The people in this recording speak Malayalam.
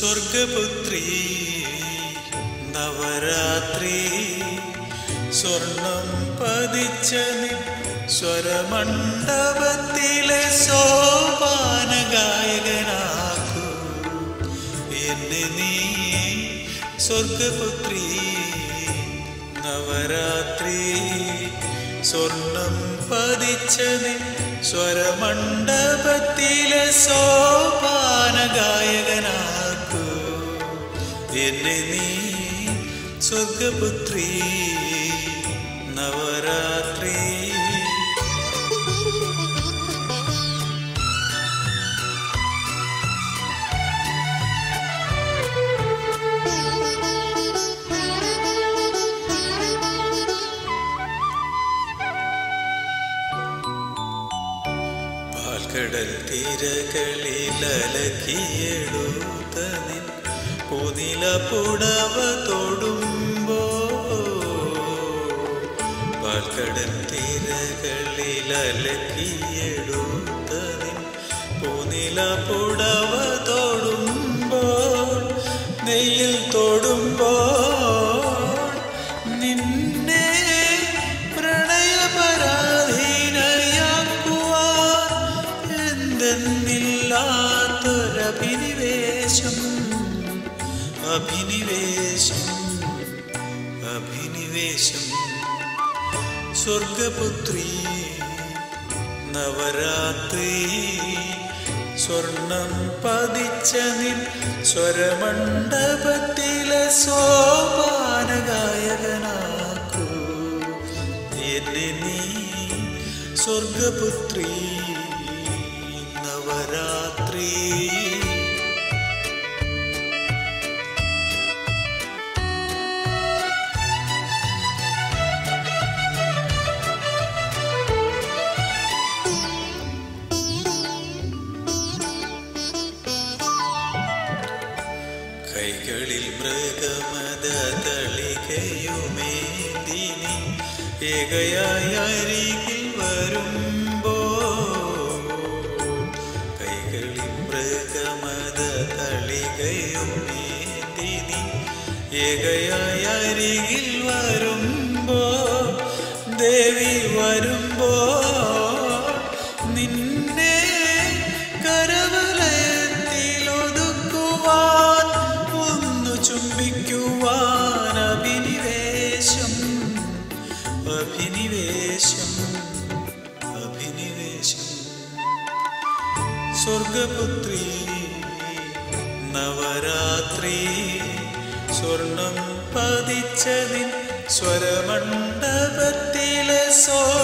സ്വർഗപുത്രി നവരാത്രി സ്വർണം പതിച്ച നിൻ സ്വരമണ്ഡപത്തിലെ സോപാന ഗായകനാക്കൂ എന്നെ നീ സ്വർഗപുത്രി നവരാത്രി സ്വർണം പതിച്ച നിൻ സ്വരമണ്ഡപത്തിലെ സോപാന ഗായകനാക്കൂ എന്നെ നീ സ്വർഗപുത്രി നവരാത്രി പാൽക്കടൽ തീരകളിൽ അലക്കിയെടുത്ത നിൻ പുതില പുടവ തൊടുമ്പോ പാൽക്കടൽ തീരകളിൽ അലക്കിയെടുത്ത നിൻ പുതില പുടവ തൊടുമ്പോൾ നെയ്യിൽ തൊടുമ്പോൾ നിന്നെ പ്രണയപരാധീനയാക്കുവാൻ എന്തെന്നില്ലാത്തൊരഭിനിവേശം അഭിനിവേശം അഭിനിവേശം സ്വർഗപുത്രി നവരാത്രി സ്വർണം പതിച്ച നിൻ സ്വരമണ്ഡപത്തിലെ സോപാന ഗായകനാക്കൂ എന്നെ നീ സ്വർഗപുത്രി നവരാത്രി കൈകളിൽ മൃഗമത തളികയുമേന്തിനി ഏകയായി അരികിൽ വരുമ്പോ കൈകളിൽ മൃഗമത തളികയുമേന്തിനി ഏകയായി അരികിൽ വരുമ്പോ ദേവി വരുമ്പോ നിന്നെ കരവലയത്തിലൊതുക്കുവാൻ ഒന്നു ചുംബിക്കുവാൻ അഭിനിവേശം അഭിനിവേശം അഭിനിവേശം സ്വർഗപുത്രി നവരാത്രി സ്വർണം പതിച്ച നിൻ സ്വരമണ്ഡപത്തിലെ സോ